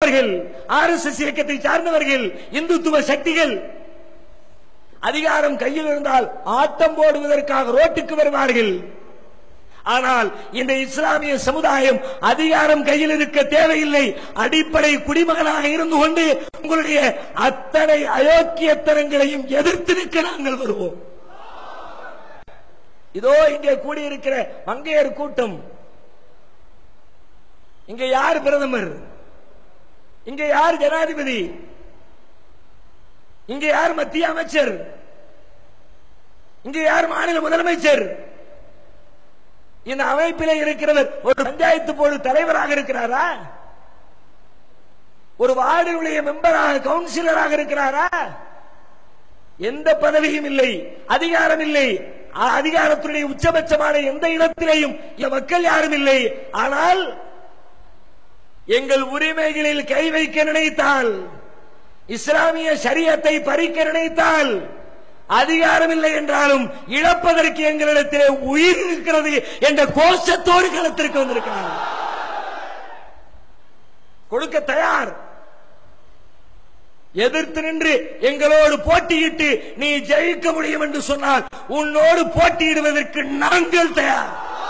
R S S இயக்கத்தை சார்ந்தவர்கள் இந்துத்துவ சக்திகள் அதிகாரம் கையில் இருந்தால் ஆட்டம் போடுவதற்காக ரோட்டுக்கு வருவார்கள் ஆனால் இந்த இஸ்லாமிய சமுதாயம் அதிகாரம் கையில் இருக்க தேவையில்லை அடிப்படை குடிமகனாக இருந்து கொண்டு உங்களுடைய அத்தனை அயோக்கியத்தனங்களையும் எதிர்த்து நிற்க நாங்கள் வருவோம் இதோ இங்கே கூடியிருக்கிற மங்கையர் கூட்டம் இங்க யார் பிரதமர் இங்க யார் ஜனாதிபதி இங்க யார் மத்திய அமைச்சர் இங்க யார் மாநில முதலமைச்சர் இந்த அமைப்பிலே இருக்கிறவர் ஒரு பஞ்சாயத்து போர்டு தலைவராக இருக்கிறாரா ஒரு வார்டினுடைய மெம்பராக கவுன்சிலராக இருக்கிறாரா எந்த பதவியும் இல்லை அதிகாரம் இல்லை அ- அதிகாரத்துடைய உச்சபட்சமான எந்த இடத்திலேயும் இந்த மக்கள் யாரும் இல்லை ஆனால் எங்கள் உரிமைகளில் கை வைக்க நினைத்தால் இஸ்லாமிய சரியத்தை பறிக்க நினைத்தால் அதிகாரம் இல்லை என்றாலும் இழப்பதற்கு எங்களிடத்திலே உயிர் இருக்கிறது என்ற கோஷத்தோடு களத்திற்கு வந்திருக்கிறார் கொடுக்க தயார் எதிர்த்து நின்று எங்களோடு போட்டியிட்டு நீ ஜெயிக்க முடியும் என்று சொன்னால் உன்னோடு போட்டியிடுவதற்கு நாங்கள் தயார்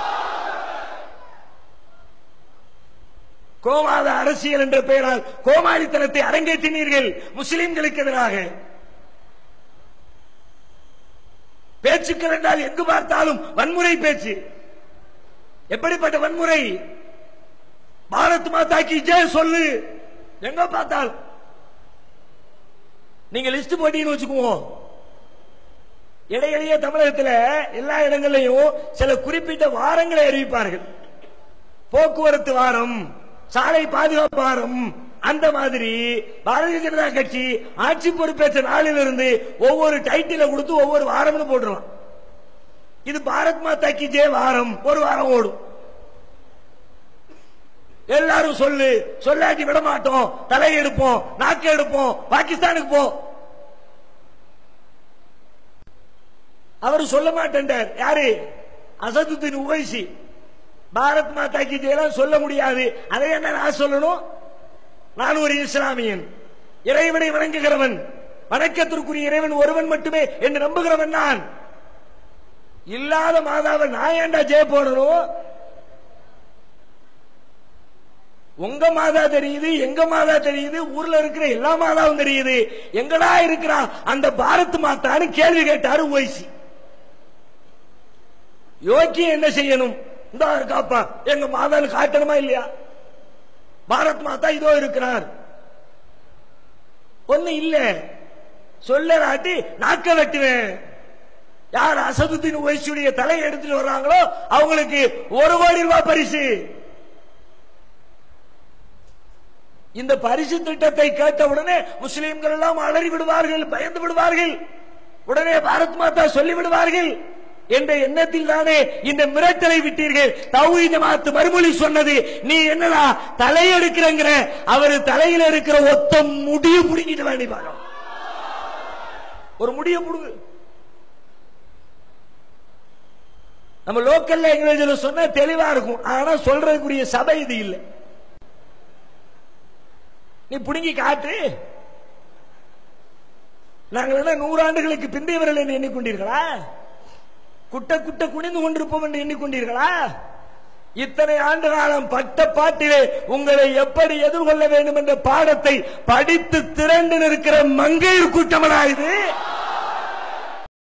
கோமாத அரசியல் என்ற பெயரால் கோமாளித்தனத்தை அரங்கேற்றினீர்கள் முஸ்லிம்களுக்கு எதிராக பேச்சுக்கள் என்றால் எங்கு பார்த்தாலும் வன்முறை பேச்சு எப்படிப்பட்ட வன்முறை பாரத் மாதா கி ஜெய் சொல்லு எங்க பார்த்தாலும் நீங்க லிஸ்ட் போட்டீங்கன்னு வச்சுக்குவோம் இடையிடையே தமிழகத்தில் எல்லா இடங்களையும் சில குறிப்பிட்ட வாரங்களை அறிவிப்பார்கள் போக்குவரத்து வாரம் சாலை பாதுகாப்பு வாரம் அந்த மாதிரி பாரதிய ஜனதா கட்சி ஆட்சி பொறுப்பேற்ற நாளிலிருந்து ஒவ்வொரு டைட்டில கொடுத்து ஒவ்வொரு வாரம்னு போட்டுருவான் இது பாரத் மாதா கி ஜெய் வாரம் ஒரு வாரம் ஓடும் எல்லாரும் சொல்லு சொல்லாட்டி விட மாட்டோம் தலை எடுப்போம் நாக்கு எடுப்போம் பாகிஸ்தானுக்கு போ அவர் சொல்ல மாட்டேன்டார் யாரு அசதுத்தின் உவைசி பாரத் மாதா கி ஜெயலாம் சொல்ல முடியாது அதை என்ன நான் சொல்லணும் நான் ஒரு இஸ்லாமியன் இறைவனை வணங்குகிறவன் வணக்கத்திற்குரிய இறைவன் ஒருவன் மட்டுமே என்று நம்புகிறவன் நான் இல்லாத மாதாவை நான் ஏன்டா ஜெய போடணும் உங்க மாதா தெரியுது எங்க மாதா தெரியுது ஊர்ல இருக்கிற எல்லா மாதாவும் தெரியுது எங்கடா இருக்கிறா அந்த பாரத் மாதான்னு கேள்வி கேட்டாரு ஓய்சி யோக்கி என்ன செய்யணும் இந்த இருக்காப்பா எங்க மாதான்னு காட்டணுமா இல்லையா பாரத் மாதா இதோ இருக்கிறார் ஒண்ணு இல்ல சொல்லலாட்டி நாக்க வெட்டுவேன் யார் அசதுத்தின் ஓய்சியுடைய தலை எடுத்துட்டு வர்றாங்களோ அவங்களுக்கு ஒரு கோடி ரூபாய் பரிசு இந்த பரிசு திட்டத்தை கேட்ட உடனே முஸ்லிம்கள் எல்லாம் அலறி விடுவார்கள் பயந்து விடுவார்கள் உடனே பாரத் மாதா சொல்லி விடுவார்கள் என்ற எண்ணத்தில் தானே இந்த மிரட்டலை விட்டீர்கள் தௌஹீத் ஜமாத் மறுமொழி சொன்னது நீ என்னடா தலை எடுக்கிறங்கிற அவர் தலையில இருக்கிற ஒத்த முடிய புடுங்கிட்டு வேண்டி பாரு ஒரு முடிய புடுங்கு நம்ம லோக்கல் லாங்குவேஜ்ல சொன்னா தெளிவா இருக்கும் ஆனா சொல்றதுக்குரிய சபை இது இல்லை நீ புடுங்கி காட்டு நாங்கள் என்ன நூறாண்டுகளுக்கு பிந்தையவர்கள் என்று எண்ணிக்கொண்டீர்களா குட்ட குட்ட குனிந்து கொண்டிருப்போம் என்று எண்ணிக்கொண்டீர்களா இத்தனை ஆண்டு காலம் பட்ட பாட்டிலே உங்களை எப்படி எதிர்கொள்ள வேண்டும் என்ற பாடத்தை படித்து திரண்டு நிற்கிற மங்கையர் கூட்டமடா இது